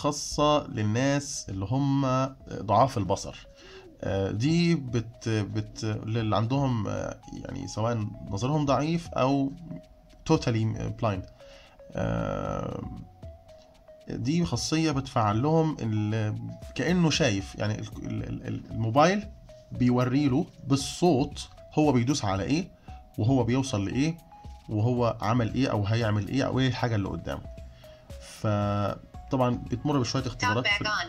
خاصة للناس اللي هم ضعاف البصر آه، دي بت بت اللي عندهم آه، يعني سواء نظرهم ضعيف او totally blind آه، دي خاصية بتفعل لهم ال- كأنه شايف يعني ال- ال- ال- الموبايل بيوري له بالصوت هو بيدوس على ايه وهو بيوصل لايه وهو عمل ايه او هيعمل ايه او ايه الحاجة اللي قدامه فطبعا بتمر بشوية Talk اختبارات back في on.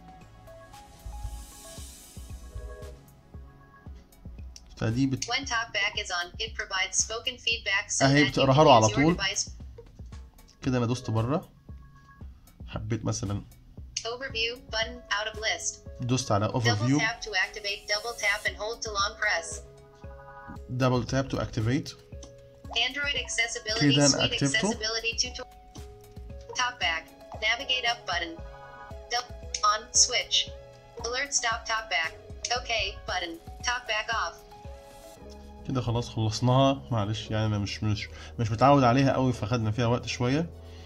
فدي بت... When TalkBack is on, it provides spoken feedback so أهي that you بتقراها can له على use your طول. device. كده انا دوست بره حبيت مثلا Overview button out of list. دوست على اوفر Double فيو tap to activate. Double tap and hold to long press. دبل تاب تو اكتيفيت Android accessibility كده suite أكتبته. accessibility tutorial. TalkBack. Navigate up button. Double on switch. Alert stop TalkBack. OK button. TalkBack off. كده خلاص خلصناها معلش يعني انا مش مش مش متعود عليها قوي فخدنا فيها وقت شويه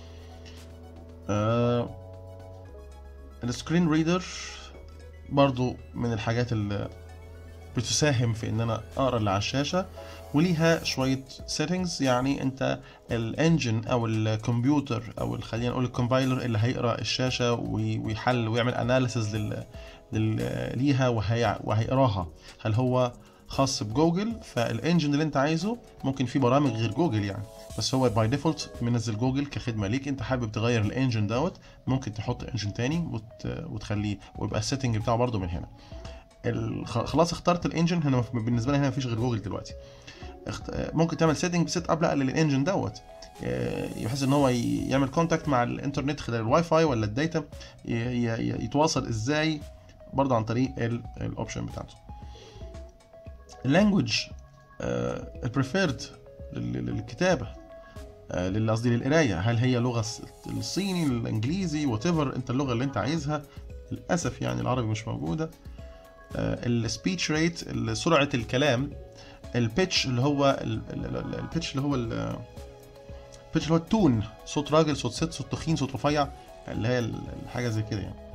آه السكرين ريدر برضو من الحاجات اللي بتساهم في ان انا اقرا اللي على الشاشه وليها شويه settings يعني انت الانجن او الكمبيوتر او ال- خلينا نقول الكومبايلر اللي هيقرا الشاشه وي- ويحل ويعمل اناليسز لل لل- ليها وهي... وهيقراها هل هو خاص بجوجل فالانجن اللي انت عايزه ممكن في برامج غير جوجل يعني بس هو باي ديفولت منزل جوجل كخدمه ليك انت حابب تغير الانجن دوت ممكن تحط انجن تاني وت... وتخليه ويبقى السيتنج بتاعه برضه من هنا ال... خ- خلاص اخترت الانجن هنا بالنسبه لي هنا مفيش غير جوجل دلوقتي اخت... ممكن تعمل سيتنج سيت اب لا للانجن دوت آه، بحيث ان هو ي- يعمل كونتاكت مع الانترنت خلال الواي فاي ولا الداتا ي- ي- يتواصل ازاي برضه عن طريق الاوبشن بتاعته اللانجوج البريفيرد للكتابه آه، لل- قصدي للقرايه هل هي لغه الص- الصيني الانجليزي وات انت اللغه اللي انت عايزها للاسف يعني العربي مش موجوده السبيتش ريت سرعه الكلام البيتش اللي هو البيتش اللي هو ال- البيتش اللي هو التون صوت راجل صوت ست صوت تخين صوت رفيع اللي هي ال- الحاجه زي كده يعني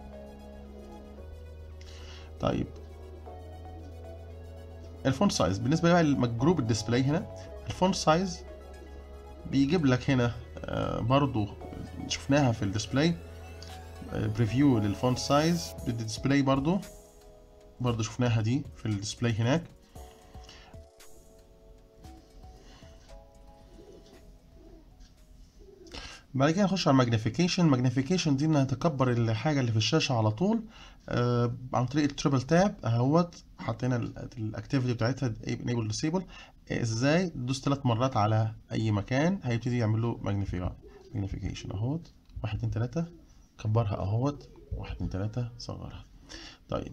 طيب الفونت سايز بالنسبه بقى للجروب الديسبلاي هنا الفونت سايز بيجيب لك هنا آه، برضو شفناها في الديسبلاي بريفيو للفونت سايز بالديسبلاي برضو برضو شفناها دي في الديسبلاي هناك بعد كده نخش على الماجنيفيكيشن الماجنيفيكيشن دي انها تكبر الحاجه اللي في الشاشه على طول آه عن طريق التريبل تاب اهوت حطينا الاكتيفيتي بتاعتها enable disable ازاي تدوس ثلاث مرات على اي مكان هيبتدي يعمل له ماجنيفيكيشن اهوت واحد اتنين تلاته كبرها اهوت واحد اتنين تلاته صغرها طيب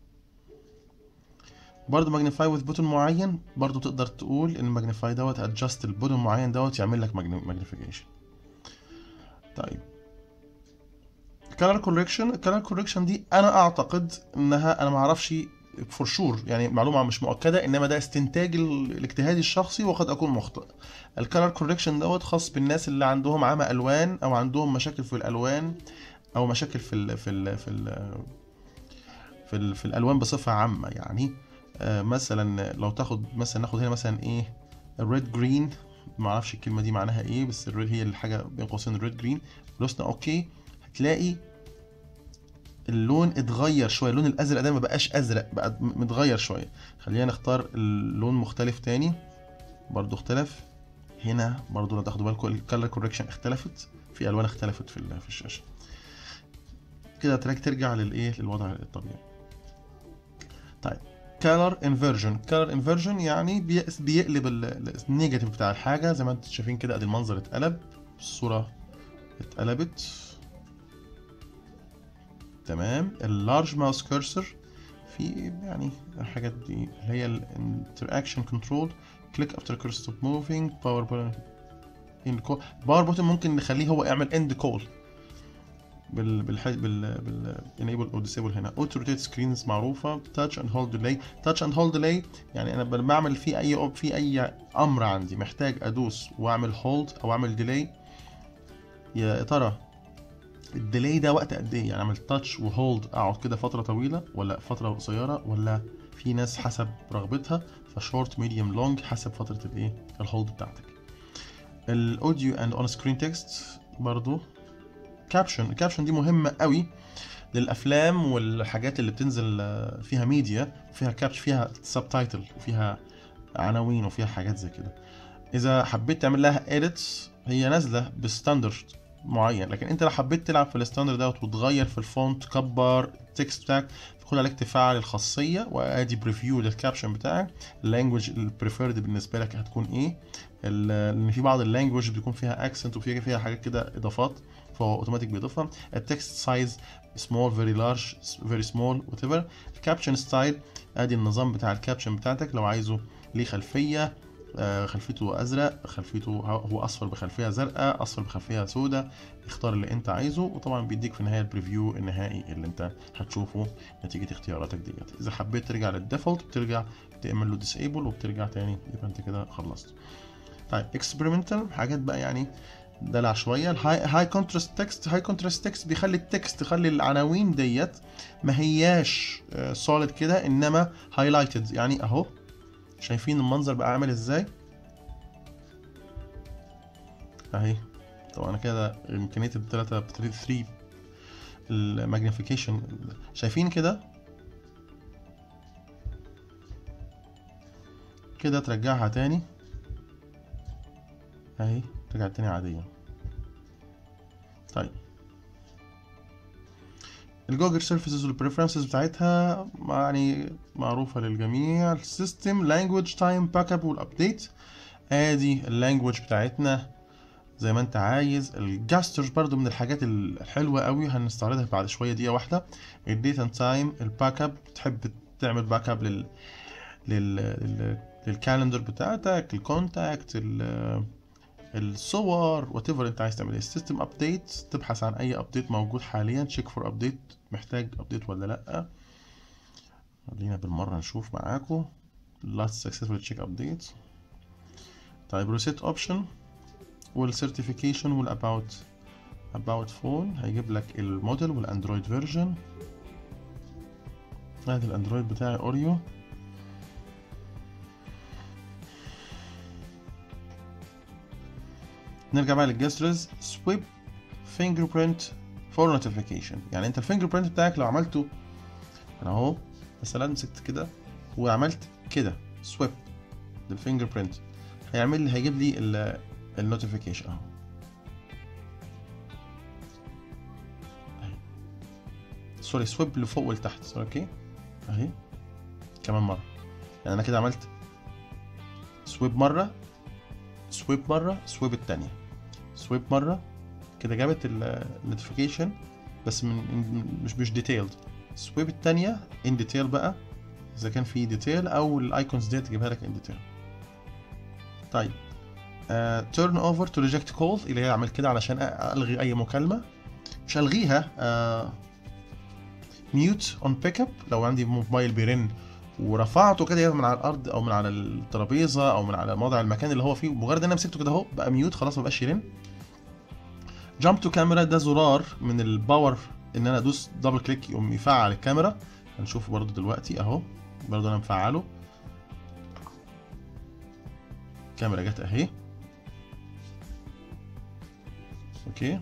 برضه ماجنيفاي وذ بوتون معين برضه تقدر تقول ان الماجنيفاي دوت ادجست البوتون معين دوت يعمل لك ماجنيفيكيشن طيب كلر كوركشن الكلر كوركشن دي انا اعتقد انها انا ما اعرفش فور شور يعني معلومه مش مؤكده انما ده استنتاج ال- الاجتهادي الشخصي وقد اكون مخطئ الكلر كوركشن دوت خاص بالناس اللي عندهم عمى الوان او عندهم مشاكل في الالوان او مشاكل في ال في ال في ال في, ال في الالوان بصفه عامه يعني آه مثلا لو تاخد مثلا ناخد هنا مثلا ايه الريد جرين ما اعرفش الكلمه دي معناها ايه بس الريد هي الحاجه بين قوسين الريد جرين دوسنا اوكي هتلاقي اللون اتغير شويه اللون الازرق ده ما بقاش ازرق بقى م- متغير شويه خلينا نختار اللون مختلف تاني برضو اختلف هنا برضو لو تاخدوا بالكم الكالر كوركشن اختلفت في الوان اختلفت في ال- في الشاشه كده تراك ترجع للايه للوضع الطبيعي طيب color inversion color inversion يعني بي- بيقلب ال- ال- النيجاتيف بتاع الحاجه زي ما انتم شايفين كده ادي المنظر اتقلب الصوره اتقلبت تمام اللارج ماوس كيرسر في يعني الحاجات دي اللي هي الانتراكشن كنترول كليك افتر كيرسر ستوب موفينج باور بوتن باور بوتن ممكن نخليه هو يعمل اند كول بال بال بال بال enable او disable هنا اوتو روتيت سكرينز معروفه تاتش اند هولد ديلي تاتش اند هولد ديلي يعني انا لما بعمل في اي في اي امر عندي محتاج ادوس واعمل هولد او اعمل ديلي يا ترى الديلي ده وقت قد ايه يعني اعمل تاتش وهولد اقعد كده فتره طويله ولا فتره قصيره ولا في ناس حسب رغبتها فشورت ميديوم لونج حسب فتره الايه الهولد بتاعتك الاوديو اند اون سكرين تكست برضو كابشن الكابشن دي مهمه قوي للافلام والحاجات اللي بتنزل آه، فيها ميديا فيها كابش فيها سب تايتل وفيها عناوين وفيها حاجات زي كده اذا حبيت تعمل لها اديتس هي نازله بستاندرد معين لكن انت لو حبيت تلعب في الستاندرد دوت وتغير في الفونت تكبر التكست بتاعك خد عليك تفعل الخاصيه وادي بريفيو للكابشن بتاعك اللانجوج البريفيرد بالنسبه لك هتكون ايه ال- لان في بعض اللانجوج بيكون فيها اكسنت وفيها فيها حاجات كده اضافات فهو اوتوماتيك بيضيفها التكست سايز سمول فيري لارج فيري سمول وات ايفر الكابشن ستايل ادي النظام بتاع الكابشن بتاعتك لو عايزه ليه خلفيه آه، خلفيته ازرق خلفيته هو اصفر بخلفيه زرقاء اصفر بخلفيه سوداء اختار اللي انت عايزه وطبعا بيديك في النهايه البريفيو النهائي اللي انت هتشوفه نتيجه اختياراتك ديت اذا حبيت ترجع للديفولت بترجع تعمل له ديسيبل وبترجع تاني يبقى انت كده خلصت طيب اكسبيرمنتال حاجات بقى يعني دلع شويه الهاي هاي كونتراست تكست هاي كونتراست تكست بيخلي التكست يخلي العناوين ديت ما هياش سوليد كده انما هايلايتد يعني اهو شايفين المنظر بقى عامل ازاي اهي طبعا انا كده امكانيه التلاتة 3 الماجنيفيكيشن شايفين كده كده ترجعها تاني اهي رجعت تاني عادية طيب الجوجل سيرفيسز والبريفرنسز بتاعتها يعني معروفة للجميع السيستم لانجوج تايم باك اب والابديت ادي اللانجوج بتاعتنا زي ما انت عايز الجاسترز برضو من الحاجات الحلوة قوي هنستعرضها بعد شوية دقيقة واحدة الديت اند تايم الباك اب تحب تعمل باك اب لل لل لل- للكالندر بتاعتك الكونتاكت ال- الصور وات ايفر انت عايز تعمل ايه السيستم ابديت تبحث عن اي ابديت موجود حاليا تشيك فور ابديت محتاج ابديت ولا لا خلينا بالمره نشوف معاكم last successful check update طيب reset option والسيرتيفيكيشن والاباوت about phone هيجيب لك الموديل والاندرويد فيرجن ادي الاندرويد بتاعي اوريو نرجع بقى للجسترز سويب فينجر برينت فور نوتيفيكيشن يعني انت الفينجر برينت بتاعك لو عملته انا اهو مثلا مسكت كده وعملت كده سويب للفينجر برينت هيعمل لي هيجيب لي النوتيفيكيشن اهو أهي. سوري سويب لفوق ولتحت سوري اوكي اهي كمان مره يعني انا كده عملت سويب مره سويب مره سويب التانية سويب مره كده جابت النوتيفيكيشن بس من من- مش مش ديتيلد سويب التانية ان ديتيل بقى اذا كان في ديتيل او الايكونز ديت تجيبها لك ان ديتيل طيب تيرن اوفر تو ريجكت كول اللي هي اعمل كده علشان أ- الغي اي مكالمه مش الغيها ميوت اون بيك اب لو عندي موبايل بيرن ورفعته كده من على الارض او من على الترابيزه او من على موضع المكان اللي هو فيه مجرد ان انا مسكته كده اهو بقى ميوت خلاص ما بقاش يرن جامب تو كاميرا ده زرار من الباور ان انا ادوس دبل كليك يقوم يفعل الكاميرا هنشوفه برضو دلوقتي اهو برضو انا مفعله الكاميرا جت اهي اوكي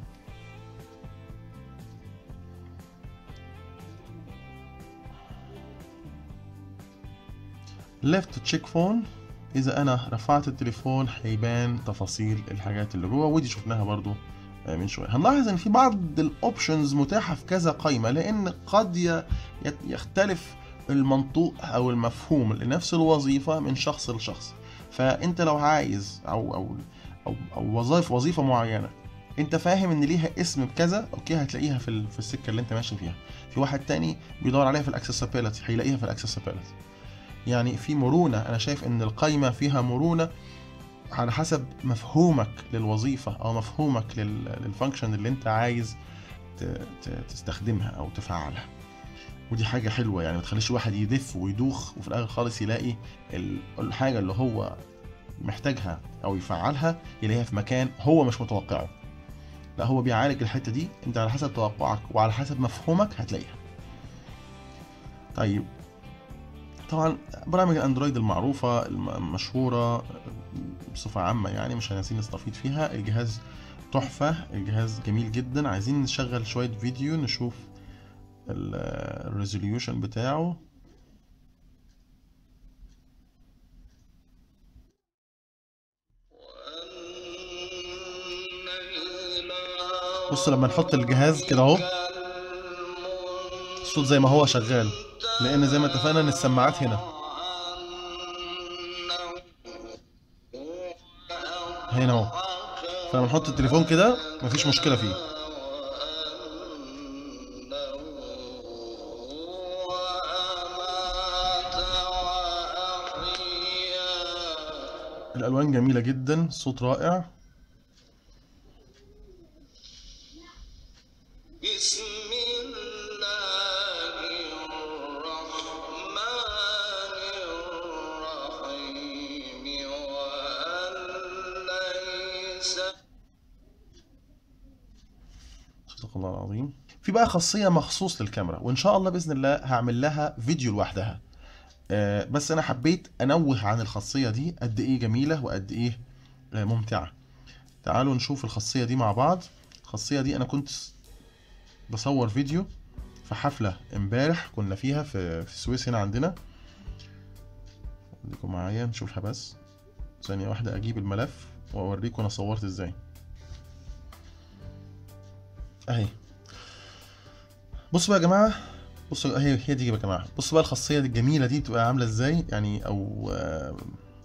ليفت تشيك فون اذا انا رفعت التليفون هيبان تفاصيل الحاجات اللي جوه ودي شفناها برضو آه، من شويه هنلاحظ ان في بعض الاوبشنز متاحه في كذا قائمه لان قد ي- يت- يختلف المنطوق او المفهوم لنفس الوظيفه من شخص لشخص فانت لو عايز او او او, أو وظائف وظيفه معينه انت فاهم ان ليها اسم بكذا اوكي هتلاقيها في ال- في السكه اللي انت ماشي فيها في واحد تاني بيدور عليها في الاكسسبيلتي هيلاقيها في الاكسسبيلتي يعني في مرونه انا شايف ان القايمه فيها مرونه على حسب مفهومك للوظيفه او مفهومك لل- للفانكشن اللي انت عايز ت- ت- تستخدمها او تفعلها ودي حاجه حلوه يعني ما تخليش واحد يدف ويدوخ وفي الاخر خالص يلاقي ال- الحاجه اللي هو محتاجها او يفعلها يلاقيها في مكان هو مش متوقعه لا هو بيعالج الحته دي انت على حسب توقعك وعلى حسب مفهومك هتلاقيها طيب طبعا برامج الاندرويد المعروفه الم- المشهوره بصفه عامه يعني مش عايزين نستفيد فيها الجهاز تحفه الجهاز جميل جدا عايزين نشغل شويه فيديو نشوف الريزوليوشن بتاعه بص لما نحط الجهاز كده اهو الصوت زي ما هو شغال لان زي ما اتفقنا ان السماعات هنا هنا اهو فلما نحط التليفون كده مفيش مشكله فيه الالوان جميله جدا الصوت رائع بسم الله الرحمن الرحيم وأن ليس صدق الله العظيم في بقى خاصية مخصوص للكاميرا وإن شاء الله بإذن الله هعمل لها فيديو لوحدها آه، بس أنا حبيت أنوه عن الخاصية دي قد إيه جميلة وقد إيه آه، ممتعة تعالوا نشوف الخاصية دي مع بعض الخاصية دي أنا كنت بصور فيديو في حفلة امبارح كنا فيها في في السويس هنا عندنا خليكم معايا نشوفها بس ثانية واحدة أجيب الملف وأوريكم أنا صورت إزاي أهي بصوا بقى يا جماعه بصوا هي هي دي يا جماعه بصوا بقى الخاصيه دي الجميله دي بتبقى عامله ازاي يعني او آه،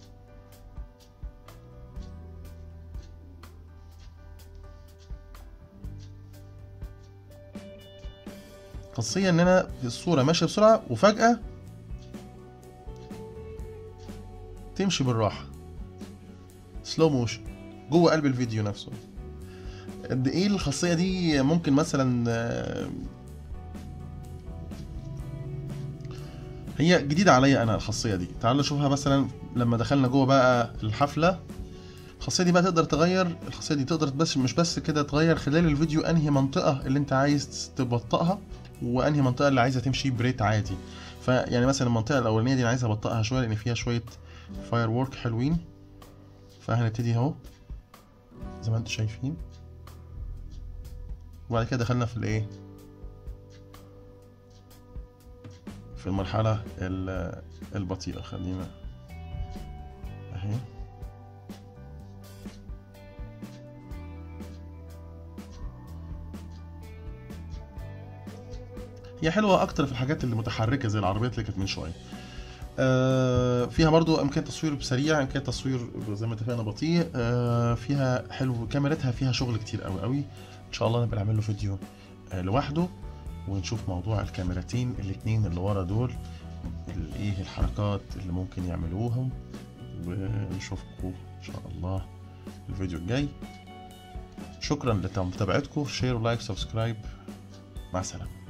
خاصيه ان انا الصوره ماشيه بسرعه وفجاه تمشي بالراحه سلو موشن جوه قلب الفيديو نفسه قد ايه الخاصيه دي ممكن مثلا آه، هي جديدة عليا أنا الخاصية دي تعالوا نشوفها مثلا لما دخلنا جوه بقى الحفلة الخاصية دي بقى تقدر تغير الخاصية دي تقدر بس مش بس كده تغير خلال الفيديو أنهي منطقة اللي أنت عايز تبطئها وأنهي منطقة اللي عايزة تمشي بريت عادي فيعني مثلا المنطقة الأولانية دي أنا عايز أبطئها شوية لأن فيها شوية فاير وورك حلوين فهنبتدي أهو زي ما أنتم شايفين وبعد كده دخلنا في الإيه في المرحلة ال- البطيئة خلينا اهي هي حلوة أكتر في الحاجات اللي متحركة زي العربيات اللي كانت من شوية آه، فيها برضو إمكانية تصوير سريع إمكانية تصوير زي ما اتفقنا بطيء آه، فيها حلو كاميرتها فيها شغل كتير قوي قوي إن شاء الله نبقى نعمل له فيديو آه، لوحده ونشوف موضوع الكاميرتين الاتنين اللي ورا دول الايه الحركات اللي ممكن يعملوهم ونشوفكم ان شاء الله الفيديو الجاي شكرا لمتابعتكم شير ولايك سبسكرايب مع السلامه